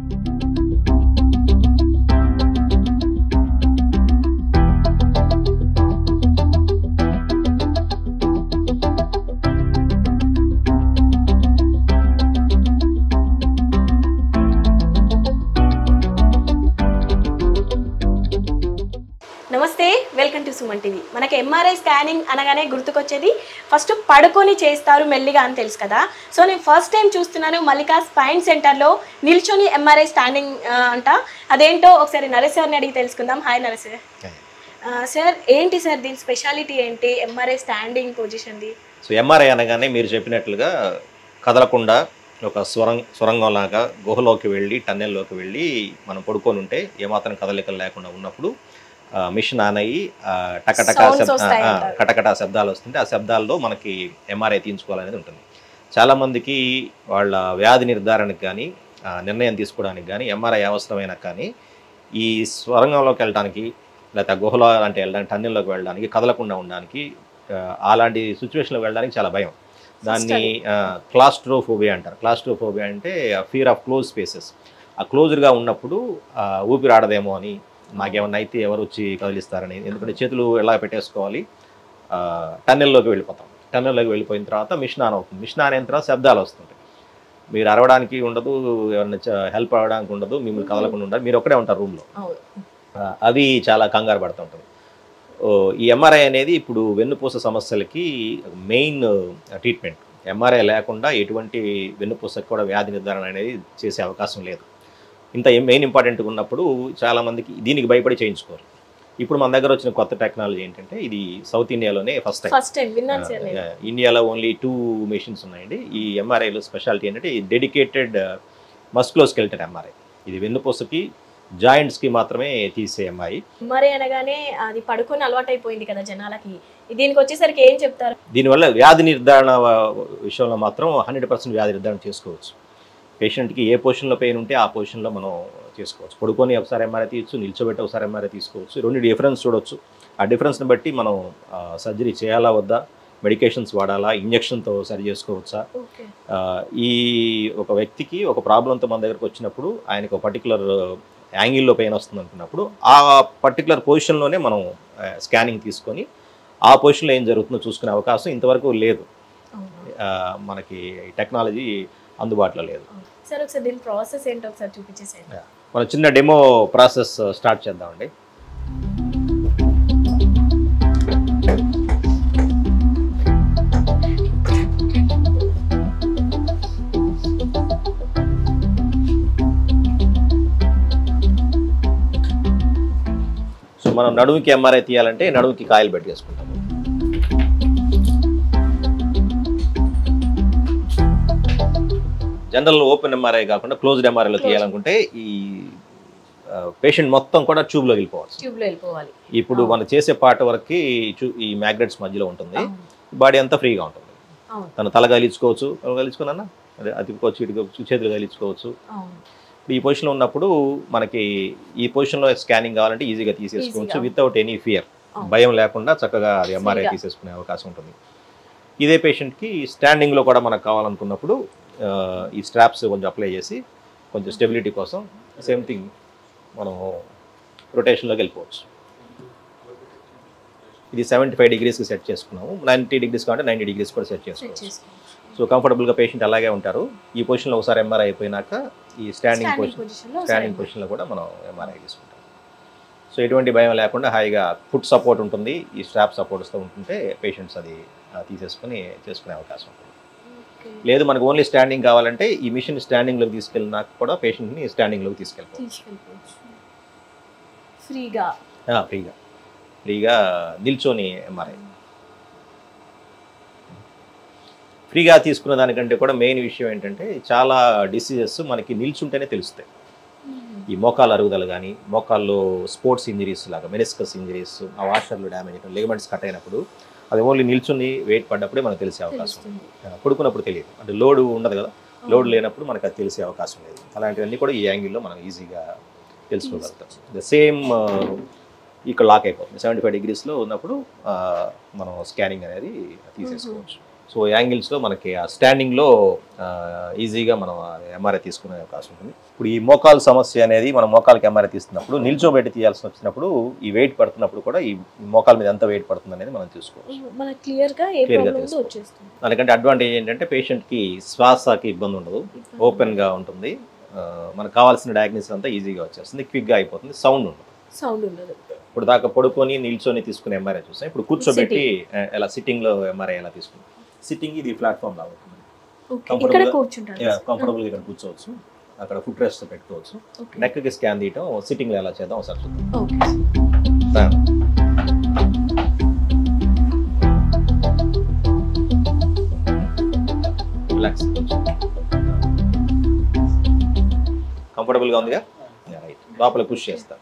నమస్తే welcome to Suman TV మనకి MRI scanning అనగానే గుర్తుకొచ్చేది ఫస్ట్ పడుకొని చేస్తారు మెల్లిగా అని తెలుసు కదా సో నేను ఫస్ట్ టైం చూస్తున్నాను మల్లికా స్పైన్ సెంటర్లో నిల్చొని ఎంఆర్ఐ స్టాండింగ్ ఆ, అంట అదేంటో ఒకసారి నరేష్ సార్ని అడిగి తెలుసుకుందాం హాయ్ నరేష్ ఆ, సార్ ఏంటి సార్ దీని స్పెషాలిటీ ఏంటి ఎంఆర్ఐ స్టాండింగ్ పొజిషన్ది సో ఎంఆర్ఐ అనగానే మీరు చెప్పినట్లుగా కదలకుండా ఒక స్వరం సొరంగంలాగా గుహలోకి వెళ్ళి టన్నెల్లోకి వెళ్ళి మనం పడుకొని ఉంటే ఏమాత్రం కదలికలు లేకుండా ఉన్నప్పుడు ఆ, మిషన్ ఆన్ అయ్యి ఆ, టకటక Sounds శబ్- వస్తాయి ఆ, అంటారు. కటకట శబ్దాలు వస్తుంటే ఆ శబ్దాల్లో మనకి ఎంఆర్ఐ తీయించుకోవాలనేది ఉంటుంది చాలామందికి వాళ్ళ వ్యాధి నిర్ధారణకు కానీ ఆ, నిర్ణయం తీసుకోవడానికి కానీ ఎంఆర్ఐ అవసరమైన కానీ ఈ స్వరంగంలోకి వెళ్ళడానికి లేకపోతే గుహలో అంటే వెళ్ళడానికి టన్నెల్లోకి వెళ్ళడానికి కదలకుండా ఉండడానికి ఆ, అలాంటి సిచ్యువేషన్లో వెళ్ళడానికి చాలా భయం దాన్ని క్లాస్ట్రోఫోబియా అంటారు క్లాస్ట్రోఫోబియా అంటే ఫియర్ ఆఫ్ క్లోజ్ స్పేసెస్ ఆ క్లోజ్డ్గా ఉన్నప్పుడు ఆ, ఊపిరి ఆడదేమో అని నాకేమన్నా అయితే ఎవరు వచ్చి కదిలిస్తారని ఎందుకంటే చేతులు ఎలా పెట్టేసుకోవాలి ఆ, టన్నెల్లోకి వెళ్ళిపోతాం టన్నెల్లోకి వెళ్ళిపోయిన తర్వాత మిషన్ ఆన్ అవుతుంది మిషన్ ఆన్ అయిన తర్వాత శబ్దాలు వస్తుంటాయి మీరు అరవడానికి ఉండదు ఎవరైనా హెల్ప్ అవ్వడానికి ఉండదు మిమ్మల్ని కదలకుండా ఉండదు మీరు ఒక్కడే ఉంటారు రూమ్లో ఆ, అవి చాలా కంగారు పడుతూ ఉంటుంది ఓ, ఈ ఎంఆర్ఐ అనేది ఇప్పుడు వెన్నుపూస సమస్యలకి మెయిన్ ట్రీట్మెంట్ ఎంఆర్ఐ లేకుండా ఎటువంటి వెన్నుపూసకు కూడా వ్యాధి నిర్ధారణ అనేది చేసే అవకాశం లేదు ఇంత మెయిన్ ఇంపార్టెంట్గా ఉన్నప్పుడు చాలామందికి దీనికి భయపడి చేయించుకోరు ఇప్పుడు మన దగ్గర వచ్చిన కొత్త టెక్నాలజీ ఏంటంటే ఇది సౌత్ ఇండియాలోనే ఫస్ట్ టైం ఫస్ట్ టైం విన్నాను సార్ నేను ఇండియాలో ఓన్లీ టూ మెషిన్స్ ఉన్నాయండి ఈ ఎంఆర్ఐలో స్పెషాలిటీ ఏంటంటే ఈ డెడికేటెడ్ మస్క్లోస్కెల్టెడ్ ఎంఆర్ఐ ఇది వెన్నుపూసకి జాయింట్స్కి మాత్రమే తీసే ఎంఆర్ఐ ఎంఆర్ఐ అనగానే అది పడుకొని అలవాటైపోయింది కదా జనాలకి దీనికి వచ్చేసరికి ఏం చెప్తారు దీనివల్ల వ్యాధి నిర్ధారణ వ- విషయంలో మాత్రం హండ్రెడ్ పర్సెంట్ వ్యాధి నిర్ధారణ చేసుకోవచ్చు పేషెంట్కి ఏ పొజిషన్లో పెయిన్ ఉంటే ఆ పొజిషన్లో మనం చేసుకోవచ్చు పడుకొని ఒకసారి ఎంఆర్ఐ తీయచ్చు నిల్చోబెట్టి ఒకసారి ఎంఆర్ఐ తీసుకోవచ్చు రెండు డిఫరెన్స్ చూడొచ్చు ఆ డిఫరెన్స్ని బట్టి మనం సర్జరీ చేయాలా వద్దా మెడికేషన్స్ వాడాలా ఇంజక్షన్తో సరి చేసుకోవచ్చా ఓకే ఆ, ఈ ఒక వ్యక్తికి ఒక ప్రాబ్లంతో మన దగ్గరకు వచ్చినప్పుడు ఆయనకు ఒక పర్టికులర్ యాంగిల్లో పెయిన్ వస్తుంది అనుకున్నప్పుడు ఆ పర్టికులర్ పొజిషన్లోనే మనం స్కానింగ్ తీసుకొని ఆ పొజిషన్లో ఏం జరుగుతుందో చూసుకునే అవకాశం ఇంతవరకు లేదు ఆ, మనకి టెక్నాలజీ అందుబాటులో లేదు సార్ ఒకసారి దీని ప్రాసెస్ ఏంటో ఒకసారి చూపించేసేయండి మనం చిన్న డెమో ప్రాసెస్ స్టార్ట్ చేద్దామండి సో మనం నడుముకి ఎంఆర్ఐ తీయాలంటే నడుముకి కాయలు పెట్టేసుకుంటాము జనరల్ ఓపెన్ ఎంఆర్ఐ కాకుండా క్లోజ్డ్ ఎంఆర్ఐలో Closed. తీయాలనుకుంటే ఈ పేషెంట్ మొత్తం కూడా ట్యూబ్లో వెళ్ళిపోవచ్చు ట్యూబ్ లో వెళ్ళిపోవాలి ఇప్పుడు అవును. మనం చేసే పార్ట్ వరకు ఈ మ్యాగ్నెట్స్ మధ్యలో ఉంటుంది అవును. బాడీ అంతా ఫ్రీగా ఉంటుంది అవును తన తల కలిగించుకోవచ్చు తల కలిగించుకున్నా అదే అతికోవచ్చు ఇటుకోవచ్చు చేతులు కలిగించుకోవచ్చు అవును ఈ పొజిషన్లో ఉన్నప్పుడు మనకి ఈ పొజిషన్లో స్కానింగ్ కావాలంటే ఈజీగా తీసేసుకోవచ్చు Easy గా. వితౌట్ ఎనీ ఫియర్ అవును. భయం లేకుండా చక్కగా అది ఎంఆర్ఐ Free గా. తీసేసుకునే అవకాశం ఉంటుంది ఇదే పేషెంట్కి స్టాండింగ్లో కూడా మనకు కావాలనుకున్నప్పుడు ఆ, ఈ స్ట్రాప్స్ కొంచెం అప్లై చేసి కొంచెం స్టెబిలిటీ కోసం సేమ్ థింగ్ మనం రొటేషన్లోకి వెళ్ళిపోవచ్చు ఇది సెవెంటీ ఫైవ్ డిగ్రీస్కి సెట్ చేసుకున్నాము నైంటీ డిగ్రీస్ కాబట్టి నైంటీ డిగ్రీస్ కూడా సెట్ సెట్ చేసుకోవచ్చు చేసుకోవచ్చు సో కంఫర్టబుల్గా పేషెంట్ అలాగే ఉంటారు ఈ పొజిషన్లో ఒకసారి ఎంఆర్ఐ అయిపోయినాక ఈ స్టాండింగ్ స్టాండింగ్ పొజిషన్ పొజిషన్ లో స్టాండింగ్ పొజిషన్లో కూడా మనం ఎంఆర్ఐ తీసుకుంటాం సో ఎటువంటి భయం లేకుండా హాయిగా ఫుట్ సపోర్ట్ ఉంటుంది ఈ స్ట్రాప్ సపోర్ట్స్తో ఉంటుంటే పేషెంట్స్ అది ఆ, తీసేసుకొని చేసుకునే అవకాశం ఉంటుంది లేదు మనకు ఓన్లీ స్టాండింగ్ కావాలంటే ఈ మిషన్ స్టాండింగ్లోకి తీసుకెళ్ళినాక కూడా పేషెంట్ని స్టాండింగ్లోకి తీసుకెళ్ళిపోవచ్చు తీసుకెళ్ళిపోవచ్చు ఫ్రీగా ఆ, ఫ్రీగా ఫ్రీగా నిల్చొని ఎంఆర్ఐ ఫ్రీగా తీసుకున్న దానికంటే కూడా మెయిన్ విషయం ఏంటంటే చాలా డిసీజెస్ మనకి నిల్చుంటేనే తెలుస్తాయి ఈ మోకాలు అరుగుదల కానీ మోకాల్లో స్పోర్ట్స్ ఇంజరీస్ లాగా మెనిస్కస్ ఇంజరీస్ ఆ వాషర్లు డ్యామేజ్ అయిన లిగమెంట్స్ కట్ అయినప్పుడు అది ఓన్లీ నిల్చుని వెయిట్ పడ్డప్పుడే మనకు తెలిసే అవకాశం ఉంది. తెలుస్తుంది ఆ, పడుకున్నప్పుడు తెలియదు అంటే లోడ్ ఉండదు కదా లోడ్ లేనప్పుడు మనకు అది తెలిసే అవకాశం లేదు అలాంటివన్నీ కూడా ఈ యాంగిల్లో మనం ఈజీగా తెలుసుకోగలుగుతాం ద సేమ్ ఇక్కడ లాక్ అయిపోతుంది సెవెంటీ ఫైవ్ డిగ్రీస్లో ఉన్నప్పుడు ఆ, మనం స్కానింగ్ అనేది తీసేసుకోవచ్చు సో యాంగిల్స్లో మనకి ఆ స్టాండింగ్లో ఈజీగా మనం ఎంఆర్ఐ తీసుకునే అవకాశం ఉంటుంది ఇప్పుడు ఈ మోకాలు సమస్య అనేది మనం మోకాలకి ఎంఆర్ఐ తీస్తున్నప్పుడు నిల్చోబెట్టి తీయాల్సి వచ్చినప్పుడు ఈ వెయిట్ పడుతున్నప్పుడు కూడా ఈ మోకాల మీద ఎంత వెయిట్ పడుతుంది అనేది మనం చూసుకోవాలి మనకు క్లియర్ గా ఏ Clear గా ప్రాబ్లం ఉందో తెలుసుకో. వచ్చేస్తుంది దానికంటే అడ్వాంటేజ్ ఏంటంటే పేషెంట్కి శ్వాసకి ఇబ్బంది ఉండదు ఓపెన్గా ఉంటుంది ఆ, మనకు కావాల్సిన డయాగ్నోసిస్ అంతా ఈజీగా వచ్చేస్తుంది క్విక్గా అయిపోతుంది సౌండ్ ఉండదు సౌండ్ ఉండదు ఇప్పుడు దాకా పడుకొని నిల్చొని తీసుకునే ఎంఆర్ఐ చూసాం ఇప్పుడు కూర్చోబెట్టి ఆ, ఎలా సిట్టింగ్లో ఎంఆర్ఐ ఎలా తీసుకుంటాం సిట్టింగ్ ఇది ప్లాట్ఫామ్ లాగా ఉంటుంది ఓకే Comfortable ఇక్కడ గా- కూర్చుంటారు కంఫర్టబుల్గా ఇక్కడ కూర్చోవచ్చు అక్కడ ఫుట్ రెస్ట్ పెట్టుకోవచ్చు ఓకే నెక్కి స్కాన్ తీయటం సిట్టింగ్లో ఎలా చేద్దాం ఒకసారి చూద్దాం ఓకే రిలాక్స్ కంఫర్టబుల్గా ఉందిగా రైట్ లోపల పుష్ చేస్తా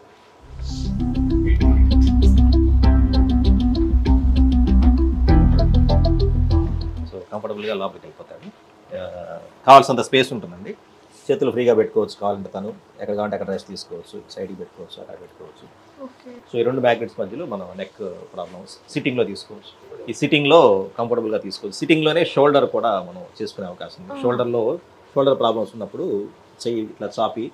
సో కంఫర్టబుల్గా లోపలికి వెళ్ళిపోతాడు ఆ, కావాల్సినంత స్పేస్ ఉంటుందండి చేతులు ఫ్రీగా పెట్టుకోవచ్చు కావాలంటే తను ఎక్కడ కావాలంటే అక్కడ రెస్ట్ తీసుకోవచ్చు సైడ్కి పెట్టుకోవచ్చు అక్కడ పెట్టుకోవచ్చు ఓకే సో ఈ రెండు బ్యాకెట్స్ మధ్యలో మనం నెక్ ప్రాబ్లమ్స్ సిట్టింగ్లో తీసుకోవచ్చు ఈ సిట్టింగ్లో కంఫర్టబుల్గా తీసుకోవచ్చు సిట్టింగ్లోనే షోల్డర్ కూడా మనం చేసుకునే అవకాశం ఉంది షోల్డర్లో షోల్డర్ ప్రాబ్లమ్స్ ఉన్నప్పుడు చెయ్యి ఇట్లా చాపి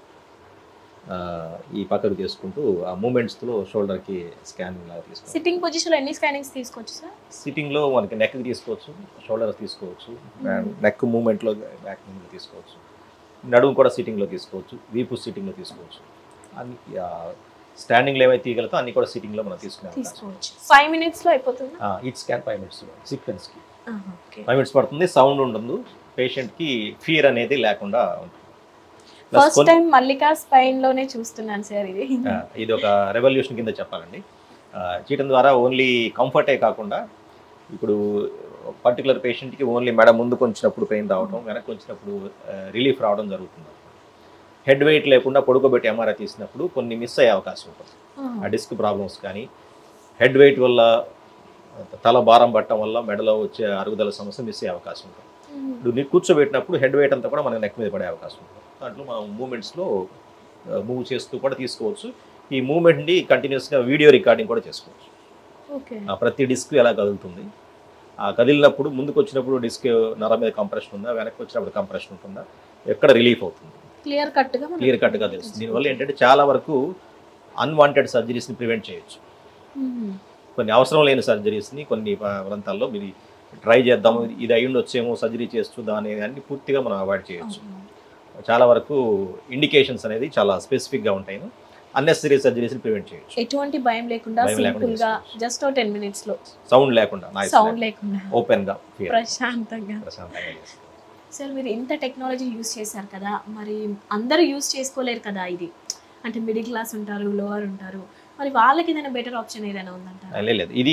ఆ, ఈ పక్కకు చేసుకుంటూ ఆ మూమెంట్స్లో షోల్డర్కి స్కానింగ్ లాగా తీసుకోవచ్చు సిట్టింగ్ పొజిషన్ లో ఎన్ని స్కానింగ్స్ తీసుకోవచ్చు సార్ సిట్టింగ్లో మనకి నెక్ తీసుకోవచ్చు షోల్డర్ తీసుకోవచ్చు నెక్ మూమెంట్లో బ్యాక్ మూమెంట్ తీసుకోవచ్చు నడుము కూడా సిట్టింగ్లో తీసుకోవచ్చు వీపు సిట్టింగ్లో తీసుకోవచ్చు అన్ని స్టాండింగ్లో ఏవైతే తీయగలతో అన్ని కూడా సిట్టింగ్లో మనం తీసుకునే అవకాశం తీసుకోవచ్చు ఫైవ్ మినిట్స్ లో అయిపోతుందా ఇట్ స్కాన్ ఫైవ్ మినిట్స్ సీక్వెన్స్కి ఓకే ఫైవ్ మినిట్స్ పడుతుంది సౌండ్ ఉండదు పేషెంట్కి ఫియర్ అనేది లేకుండా ఉంటుంది Plus ఫస్ట్ కొన్ని- టైం మల్లికా స్పైన్ లోనే చూస్తున్నాను సార్ ఇది ఆ, ఇది ఒక రెవల్యూషన్ కింద చెప్పాలండి ఆ, చేయడం ద్వారా ఓన్లీ కంఫర్టే కాకుండా ఇప్పుడు పర్టికులర్ పేషెంట్కి ఓన్లీ మెడ ముందుకు వచ్చినప్పుడు పెయిన్ రావడం వెనక్కి వచ్చినప్పుడు రిలీఫ్ రావడం జరుగుతుంది హెడ్ వెయిట్ లేకుండా పడుకోబెట్టి ఎంఆర్ఐ తీసినప్పుడు కొన్ని మిస్ అయ్యే అవకాశం ఉంటుంది ఆ డిస్క్ ప్రాబ్లమ్స్ కానీ హెడ్ వెయిట్ వల్ల తల భారం పట్టడం వల్ల మెడలో వచ్చే అరుగుదల సమస్య మిస్ అయ్యే అవకాశం ఉంటుంది ఇప్పుడు నీకు కూర్చోబెట్టినప్పుడు హెడ్ వెయిట్ అంతా కూడా మనకి నెక్ మీద పడే అవకాశం ఉంటుంది దాంట్లో మనం మూమెంట్స్లో మూవ్ చేస్తూ కూడా తీసుకోవచ్చు ఈ మూమెంట్ని కంటిన్యూస్గా వీడియో రికార్డింగ్ కూడా చేసుకోవచ్చు ఓకే ఆ ప్రతి డిస్క్ ఎలా కదులుతుంది ఆ కదిలినప్పుడు ముందుకు వచ్చినప్పుడు డిస్క్ నర మీద కంప్రెషన్ ఉందా వెనక్కి వచ్చినప్పుడు కంప్రెషన్ ఉంటుందా ఎక్కడ రిలీఫ్ అవుతుంది క్లియర్ కట్ గా మనం క్లియర్ కట్గా తెలుస్తుంది దీనివల్ల ఏంటంటే చాలా వరకు అన్వాంటెడ్ సర్జరీస్ని ప్రివెంట్ చేయొచ్చు మ్మ్. కొన్ని అవసరం లేని సర్జరీస్ని కొన్ని ప- ప్రాంతాల్లో మీరు ట్రై చేద్దాము ఇది అయ్యి వచ్చేమో సర్జరీ చేస్తూ దాని అన్ని పూర్తిగా మనం అవాయిడ్ చేయొచ్చు చాలా వరకు ఇండికేషన్స్ అనేది చాలా స్పెసిఫిక్గా ఉంటాయి అన్నెసరీ సర్జరీస్ని ప్రివెంట్ చేయొచ్చు ఎటువంటి భయం లేకుండా భయం లేకుండా సింపుల్ గా చేసుకోవచ్చు. జస్ట్ టెన్ మినిట్స్ లో సౌండ్ లేకుండా నాయిస్ సౌండ్ లేకుండా ఓపెన్గా ప్రశాంతంగా ప్రశాంతంగా చేస్తాం సార్ మీరు ఇంత టెక్నాలజీ యూస్ చేశారు కదా మరి అందరూ యూస్ చేసుకోలేరు కదా ఇది అంటే మిడిల్ క్లాస్ ఉంటారు లోవర్ ఉంటారు మరి వాళ్ళకి ఏదైనా బెటర్ ఆప్షన్ ఏదైనా ఉందంటారా ఆ, లేదు ఇది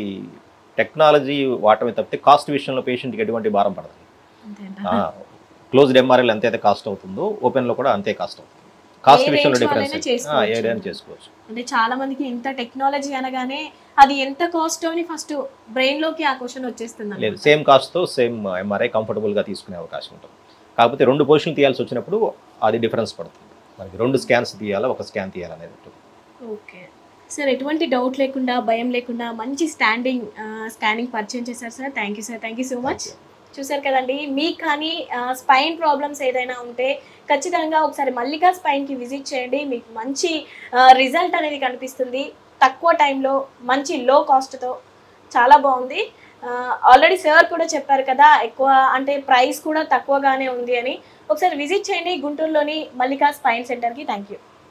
టెక్నాలజీ వాటమే తప్పితే కాస్ట్ విషయంలో పేషెంట్కి ఎటువంటి భారం పడదు అంతేనా క్లోజ్డ్ ఎంఆర్ఎల్ ఎంత అయితే కాస్ట్ అవుతుందో ఓపెన్లో కూడా అంతే కాస్ట్ అవుతుంది కాస్ట్ ఏ విషయంలో range డిఫరెన్స్ వాళ్ళైనా చేసుకోవచ్చు. ఏదైనా చేసుకోవచ్చు అంటే చాలా మందికి ఇంత టెక్నాలజీ అనగానే అది ఎంత కాస్ట్ అని ఫస్ట్ బ్రెయిన్ లోకి ఆ క్వశ్చన్ వచ్చేస్తుంది లేదు సేమ్ కాస్ట్తో సేమ్ ఎంఆర్ఐ కంఫర్టబుల్గా తీసుకునే అవకాశం ఉంటుంది కాకపోతే రెండు పొజిషన్ తీయాల్సి వచ్చినప్పుడు అది డిఫరెన్స్ పడుతుంది మనకి రెండు స్కాన్స్ తీయాలా ఒక స్కాన్ తీయాలనేది ఉంటుంది ఓకే సార్ ఎటువంటి డౌట్ లేకుండా భయం లేకుండా మంచి స్టాండింగ్ స్కానింగ్ పరిచయం చేశారు sir thank you sir thank you so much చూసారు కదండి మీకు కానీ స్పైన్ ప్రాబ్లమ్స్ ఏదైనా ఉంటే ఖచ్చితంగా ఒకసారి మల్లికా స్పైన్కి విజిట్ చేయండి మీకు మంచి రిజల్ట్ అనేది కనిపిస్తుంది తక్కువ టైంలో మంచి లో కాస్ట్తో చాలా బాగుంది ఆల్రెడీ సార్ కూడా చెప్పారు కదా ఎక్కువ అంటే ప్రైస్ కూడా తక్కువగానే ఉంది అని ఒకసారి విజిట్ చేయండి గుంటూరులోని మల్లికా స్పైన్ సెంటర్కి థ్యాంక్ యూ